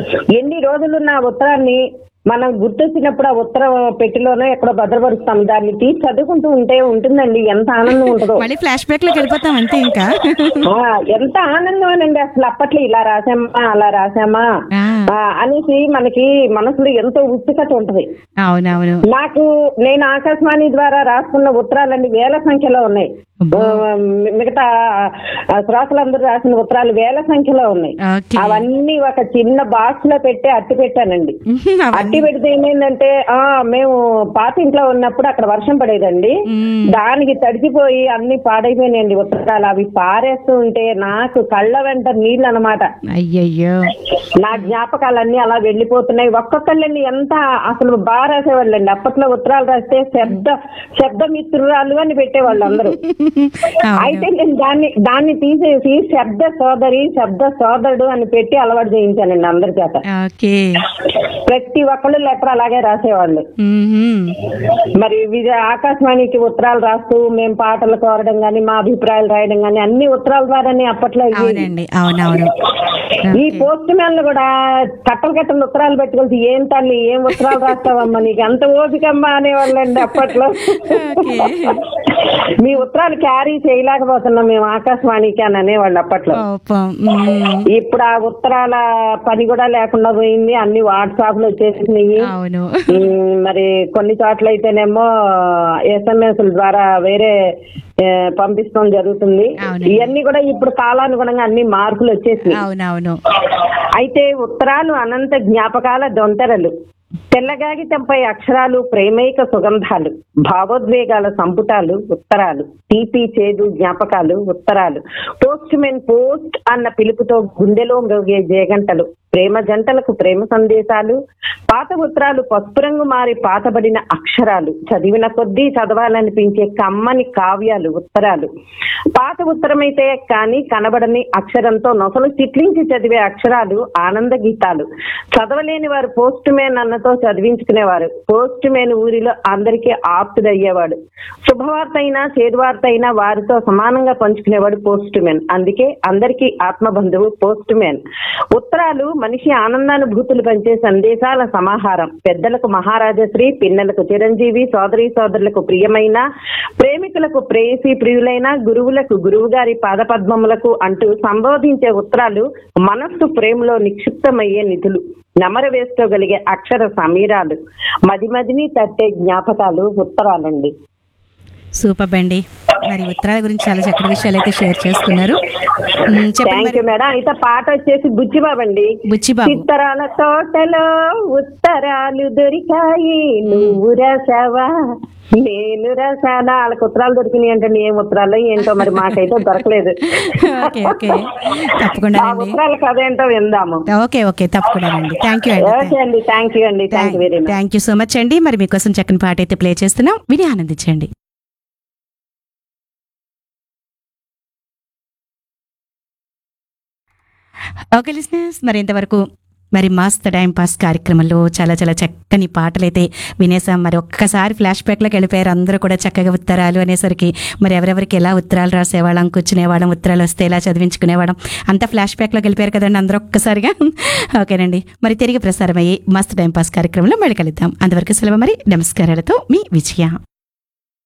ఎన్ని రోజులు నా ఉత్తరాన్ని మనం గుర్తొచ్చినప్పుడు ఆ ఉత్తరం పెట్టిలోనే ఎక్కడో భద్రపరుస్తాం దాన్ని తీసి చదువుకుంటూ ఉంటే ఉంటుందండి ఎంత ఆనందం ఉంటుందో మళ్ళీ ఫ్లాష్ బ్యాక్ లోకి వెళ్ళిపోతాం అంతే ఇంకా ఆ, ఎంత ఆనందమేనండి అసలు అప్పట్లో ఇలా రాసామా అలా రాసామా ఆ, ఆ, అనేసి మనకి మనసులో ఎంతో ఉత్సుకత ఉంటది అవునవును నాకు నేను ఆకాశవాణి ద్వారా రాసుకున్న ఉత్తరాలన్నీ వేల సంఖ్యలో ఉన్నాయి అబ్బో. ఆ, మిగతా ఆ, శ్రోతలందరూ రాసిన ఉత్తరాలు వేల సంఖ్యలో ఉన్నాయి ఓకే అవన్నీ ఒక చిన్న బాక్స్ లో పెట్టి అట్టి పెట్టానండి అవన్నీ. అట్టి పెడితే ఏమైందంటే ఆ మేము పాత ఇంట్లో ఉన్నప్పుడు అక్కడ వర్షం పడేదండి మ్మ్. దానికి తడిచిపోయి అన్ని పాడైపోయినాయండి ఉత్తరాలు అవి పారేస్తూ ఉంటే నాకు కళ్ళ వెంట నీళ్ళు అన్నమాట అయ్యయ్యో నా జ్ఞాపకాలన్నీ అలా వెళ్ళిపోతున్నాయి ఒక్కొక్కళ్ళని ఎంత అసలు బాగా రాసేవాళ్ళండి అప్పట్లో ఉత్తరాలు రాస్తే శబ్ద శబ్ద మిత్రురాలు అని పెట్టేవాళ్ళు అందరూ అవును అయితే నేను దాన్ని దాన్ని తీసేసి శబ్ద సోదరి శబ్ద సోదరుడు అని పెట్టి అలవాటు చేయించానండి అందరి చేత ఓకే ప్రతి ఒక్కళ్ళు లెటర్ అలాగే రాసేవాళ్ళు మ్మ్హ్మ్. మరి విజయ ఆకాశవాణికి ఉత్తరాలు రాస్తూ మేము పాటలు కోరడం కానీ మా అభిప్రాయాలు రాయడం కానీ అన్ని ఉత్తరాల ద్వారానే అప్పట్లో అయ్యేది. అవునండి అవునవును ఈ పోస్ట్ మ్యాన్లు కూడా కట్టలు కట్టలు ఉత్తరాలు పెట్టుకొని ఏం తల్లి ఏం ఉత్తరాలు రాస్తావమ్మా నీకు అంత ఓపికమ్మా అనేవాళ్ళండి అప్పట్లో ఓకే మీ ఉత్తరాలు క్యారీ చేయలేకపోతున్నాం మేము ఆకాశవాణికి అని అనేవాళ్ళు అప్పట్లో పాపం మ్మ్. ఇప్పుడు ఆ ఉత్తరాల పని కూడా లేకుండా పోయింది అన్ని వాట్సాప్ లో వచ్చేసినాయి అవును ఉమ్, మరి కొన్ని చోట్ల అయితేనేమో ఎస్ఎంఎస్ ద్వారా వేరే ఆ, పంపిస్తాం జరుగుతుంది అవునండి. ఇవన్నీ కూడా ఇప్పుడు కాలానుగుణంగా అన్ని మార్పులు వచ్చేసి అవునవును అయితే ఉత్తరాలు అనంత జ్ఞాపకాల దొంతరలు తెల్లగాగితంపై అక్షరాలు ప్రేమైక సుగంధాలు భావోద్వేగాల సంపుటాలు ఉత్తరాలు తీపి చేదు జ్ఞాపకాలు ఉత్తరాలు పోస్ట్ మెన్ పోస్ట్ అన్న పిలుపుతో గుండెలో మ్రోగే జయగంటలు ప్రేమ జంటలకు ప్రేమ సందేశాలు పాత ఉత్తరాలు పసుపు రంగు మారి పాతబడిన అక్షరాలు చదివిన కొద్దీ చదవాలనిపించే కమ్మని కావ్యాలు ఉత్తరాలు పాత ఉత్తరమైతే కానీ కనబడని అక్షరంతో నొసలు చిట్లించి చదివే అక్షరాలు ఆనంద గీతాలు చదవలేని వారు పోస్ట్ మ్యాన్ అన్నతో చదివించుకునేవారు పోస్ట్ మ్యాన్ ఊరిలో అందరికీ ఆప్తుడయ్యేవాడు శుభవార్త అయినా చేదువార్త అయినా వారితో సమానంగా పంచుకునేవాడు పోస్ట్ మ్యాన్ అందుకే అందరికీ ఆత్మబంధువు పోస్ట్ మ్యాన్ ఉత్తరాలు మనిషి ఆనందానుభూతులు పంచే సందేశాల సమాహారం పెద్దలకు మహారాజశ్రీ పిన్నలకు చిరంజీవి సోదరి సోదరులకు ప్రియమైన ప్రేమికులకు ప్రేయసి ప్రియులైన గురువులకు గురువు గారి పాదపద్మములకు అంటూ సంబోధించే ఉత్తరాలు మనస్సు ప్రేమలో నిక్షిప్తమయ్యే నిధులు నెమరు వేసుకోగలిగే అక్షర సమీరాలు మది మదిని తట్టే జ్ఞాపకాలు ఉత్తరాలండి సూపర్ అండి మరి ఉత్తరాల గురించి చాలా చక్కటి విషయాలు అయితే షేర్ చేసుకున్నారు మ్మ్, చెప్పండి థ్యాంక్ మరి యూ మేడం అయితే పాట వచ్చేసి బుచ్చిబాబు అండి బుచ్చిబాబు చిత్తరాల తోటలో ఉత్తరాలు దొరికాయి నువ్వు రసవా నేను రసానా వాళ్ళకి ఉత్తరాలు దొరికినాయి అంటే ఏం ఉత్తరాలు ఏంటో మరి మాకైతే దొరకలేదు ఓకే ఓకే తప్పకుండా ఆ అండి ఉత్తరాల కథ ఏంటో విందాము ఓకే ఓకే తప్పకుండా అండి థ్యాంక్ యూ అండి ఓకే అండి థ్యాంక్ యూ అండి thank you very much thank you so much అండి మరి మీకోసం చక్కని పాట అయితే ప్లే చేస్తున్నాం విని ఆనందించండి ఓకే లిస్నెస్ మరి ఇంతవరకు మరి మస్త్ టైం పాస్ కార్యక్రమంలో చాలా చాలా చక్కని పాటలైతే వినేసాం మరి ఒక్కసారి ఫ్లాష్ బ్యాక్లోకి వెళ్ళిపోయారు అందరూ కూడా చక్కగా ఉత్తరాలు అనేసరికి మరి ఎవరెవరికి ఎలా ఉత్తరాలు రాసేవాళ్ళం కూర్చునేవాళ్ళం ఉత్తరాలు వస్తే ఎలా చదివించుకునేవాళ్ళం అంతా ఫ్లాష్ బ్యాక్లోకి వెళ్ళిపోయారు కదండి అందరూ ఒక్కసారిగా ఓకేనండి మరి తిరిగి ప్రసారం అయ్యి మస్త్ టైం పాస్ కార్యక్రమంలో మళ్ళీ కలుద్దాం అంతవరకు సెలవు మరి నమస్కారాలతో మీ విజయ